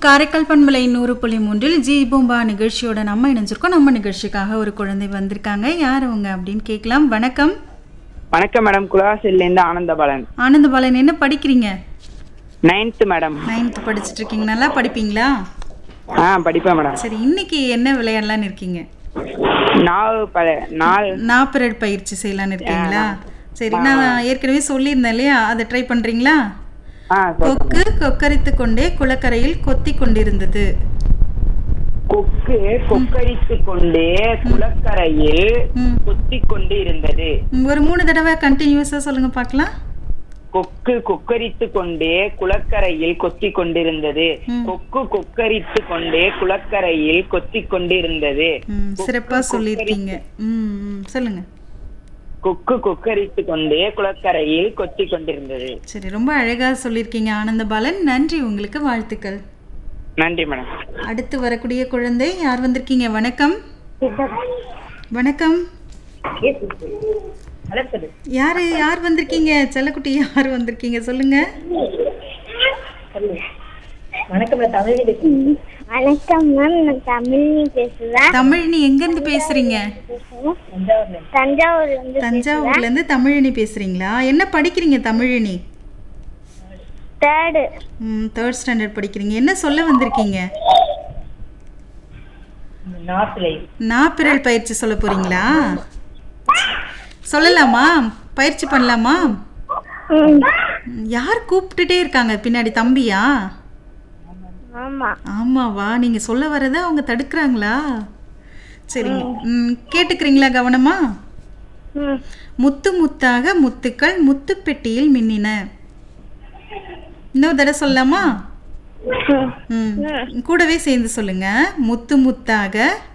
காரைக்கால் பண்பலை நூறு புள்ளி மூன்றில் ஜி பூம்பா நிகழ்ச்சியோட நம்ம இணைஞ்சிருக்கோம் நம்ம நிகழ்ச்சிக்காக ஒரு குழந்தை வந்திருக்காங்க யார் அவங்க அப்படின்னு கேட்கலாம் வணக்கம் வணக்கம் மேடம் குலவாசிலேருந்து ஆனந்தபாலன் ஆனந்த பாலன் என்ன படிக்கிறீங்க நைன்த்து மேடம் நைன்த் படிச்சுட்டு இருக்கீங்க நல்லா படிப்பீங்களா ஆ படிப்பேன் மேடம் சரி இன்னைக்கு என்ன விளையாடலான்னு இருக்கீங்க நாலு பல நாலு நாப்பரட் பயிற்சி செய்யலான்னு இருக்கீங்களா சரி நான் ஏற்கனவே சொல்லியிருந்தேன் இல்லையா அதை ட்ரை பண்றீங்களா ஆ சொல் கொக்கு கொக்கரித்து கொண்டே குளக்கரையில் கொத்தி கொண்டிருந்தது கொக்கு கொக்கரித்து கொண்டே குளக்கரையில் ம். குத்தி கொண்டு இருந்தது ம், ஒரு மூணு தடவை கண்டினியூஸாக சொல்லுங்க பார்க்கலாம் கொக்கு கொக்கரித்து கொண்டே குளக்கரையில் கொத்தி கொண்டிருந்தது ம். கொக்கு கொக்கரித்து கொண்டே குளக்கரையில் கொத்தி கொண்டிருந்தது ம், சிறப்பா சொல்லியிருக்கீங்க ம் ம், சொல்லுங்க கொக்கு கொக்கரித்து கொண்டே குளக்கரையில் கொத்தி கொண்டிருந்தது சரி ரொம்ப அழகா சொல்லியிருக்கீங்க ஆனந்த பாலன் நன்றி உங்களுக்கு வாழ்த்துக்கள் நன்றி மேடம் அடுத்து வரக்கூடிய குழந்தை யார் வந்திருக்கீங்க வணக்கம் வணக்கம் யாரு யார் வந்திருக்கீங்க செல்லக்குட்டி யார் வந்திருக்கீங்க சொல்லுங்க வணக்கம் மேம் நான் தமிழ்னி பேசுறேன் தமிழினி எங்கேருந்து பேசுறீங்க தஞ்சாவூர்ல இருந்து தஞ்சாவூர்ல இருந்து தமிழினி பேசுறீங்களா என்ன படிக்கிறீங்க தமிழினி தேர்டு ம் தேர்ட் ஸ்டாண்டர்ட் படிக்கிறீங்க என்ன சொல்ல வந்திருக்கீங்க நாப்பிரல் பயிற்சி சொல்ல போறீங்களா சொல்லலாமா பயிற்சி பண்ணலாமா ம், யார் கூப்பிட்டுட்டே இருக்காங்க பின்னாடி தம்பியா ஆமா ஆமாவா நீங்க சொல்ல வரதை அவங்க தடுக்கிறாங்களா சரிங்க ம், கேட்டுக்கிறீங்களா கவனமா ம் முத்து முத்தாக முத்துக்கள் முத்து பெட்டியில் மின்னின இன்னொரு தடவை சொல்லலாமா ம். ம் கூடவே சேர்ந்து சொல்லுங்க முத்து முத்தாக